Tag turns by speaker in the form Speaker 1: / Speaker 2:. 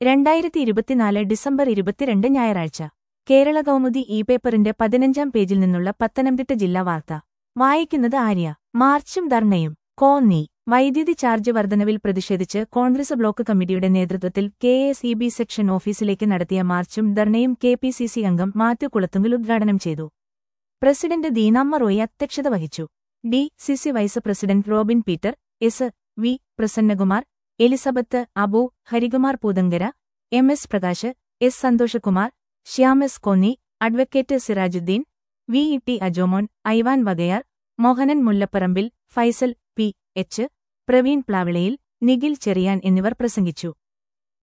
Speaker 1: രണ്ടായിരത്തി ഇരുപത്തിനാല് ഡിസംബർ ഇരുപത്തിരണ്ട് ഞായറാഴ്ച കേരള കൗമുദി ഇ പേപ്പറിന്റെ പതിനഞ്ചാം പേജിൽ നിന്നുള്ള പത്തനംതിട്ട ജില്ലാ വാർത്ത വായിക്കുന്നത് ആര്യ മാർച്ചും ധർണയും കോന്നി വൈദ്യുതി ചാർജ് വർധനവിൽ പ്രതിഷേധിച്ച് കോൺഗ്രസ് ബ്ലോക്ക് കമ്മിറ്റിയുടെ നേതൃത്വത്തിൽ K S E B section ഓഫീസിലേക്ക് നടത്തിയ മാർച്ചും ധർണയും കെ പി സി സി അംഗം മാത്യു കുളത്തുങ്കൽ ഉദ്ഘാടനം ചെയ്തു പ്രസിഡന്റ് ദീനാമ്മ റോയി അധ്യക്ഷത വഹിച്ചു D C C vice president Robin Peter S V Prasannakumar Elizabeth Abu Harikumar Poothankara M S Prakash S Santhoshkumar Shyam S Konni advocate Sirajuddin V E T Ajomon Ivan Vakayar Mohanan Mullapparambil Faisal P H Praveen Plavilayil Nikhil Cherian എന്നിവർ പ്രസംഗിച്ചു